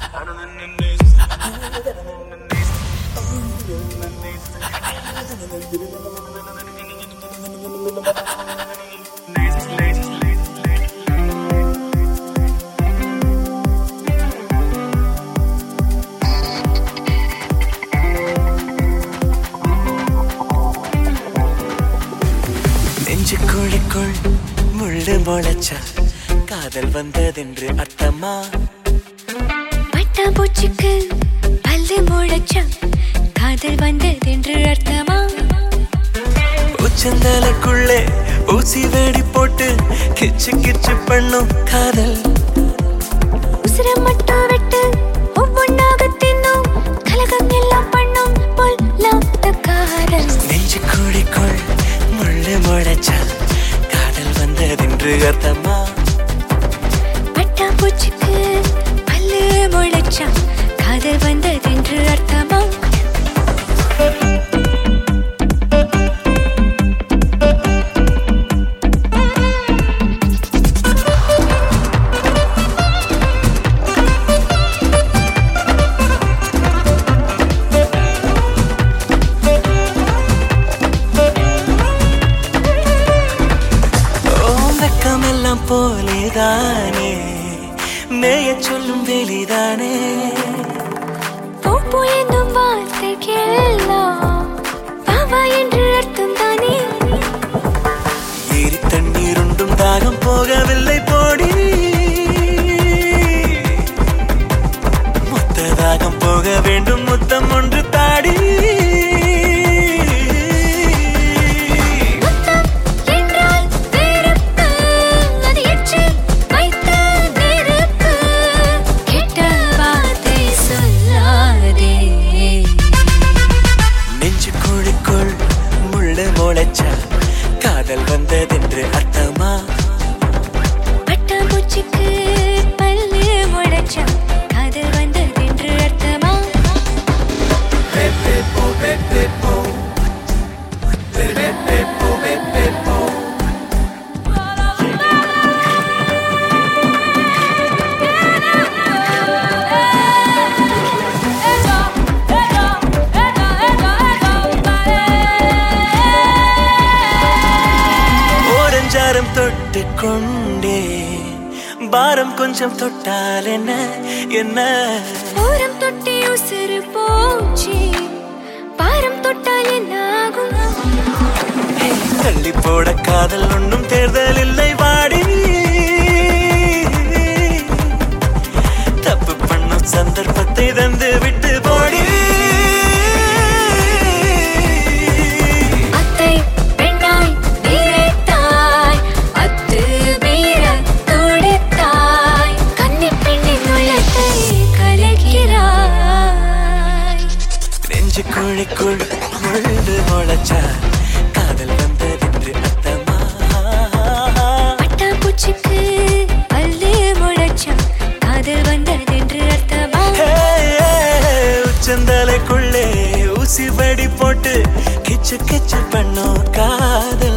நெஞ்சு குழிக்குள் முள்ளு முளைச்சா காதல் வந்ததென்று அர்த்தமா பட்டாம்பூச்சிக்கு பல்லு முளைச்சா காதல் வந்ததென்று அர்த்தமா உச்சந்தலைக்குள்ளே ஊசி வெடி போட்டு கிச்சு கிச்சு பண்ணும் காதல் உசுர மட்டும் விட்டு ஒவ்வொன்னாக தின்னும் கலகம் எல்லாம் பண்ணும் பொல்லாத காதல் நெஞ்சு குழிக்குள் முள்ளு முளைச்சா காதல் வந்ததென்று அர்த்தமா பட்டாம்பூச்சிக்கு பல்லு முளைச்சா காதல் வந்ததென்று அர்த்தமா ஓ வெக்கமெல்லாம் போலேதானே மேய சொல்லும் வெளிதானே பூ பூ என்னும் வார்த்தைக்கெல்லாம் பாவா என்று அர்த்தம் தானே ஏரி தண்ணீர் உண்டும் தாகம் போகவில்லை போடி மொத்த தாகம் போக வேண்டும் முத்தம் ஒன்று தாடி முத்தம் என்றால் வெறுப்பு, அது எச்சில் வைத்த நெருப்பு. கெட்ட வார்த்தை சொல்லாதே. நெஞ்சு குழிக்குள் முள்ளு முளைச்சா காதல் வந்ததென்று அர்த்தமா பட்டாம்பூச்சிக்கு பல்லு முளைச்சா, காதல் வந்ததென்று அர்த்தமா? ஓரஞ்சாரம் தொட்டு கொண்டே பாரம் கொஞ்சம் தொட்டால் என்ன என்ன ஓரம் தொட்டி உசுறு போச்சு பாரம் தொட்டால் என்ன ஆகும் தள்ளி போட காதல் ஒன்றும் தேர்தல் இல்லை வாடி தப்பு பண்ணும் சந்தர்ப்பத்தை தந்து விட்டு போடி அத்தை பெண்ணாய் நீரைத்தாய் அத்து மீற துடித்தாய் கன்னி பெண்ணின் உள்ளத்தை கலக்கிறாய் நெஞ்சு குழிக்குள் முள்ளு முளைச்சா காதல் வந்ததென்று அர்த்தமா பட்டாம்பூச்சிக்கு பல்லு முளைச்சா காதல் வந்ததென்று அர்த்தமா ஹே, உச்சந்தலைக்குள்ளே ஊசி வெடி போட்டு கிச்சு கிச்சு பண்ணும் காதல்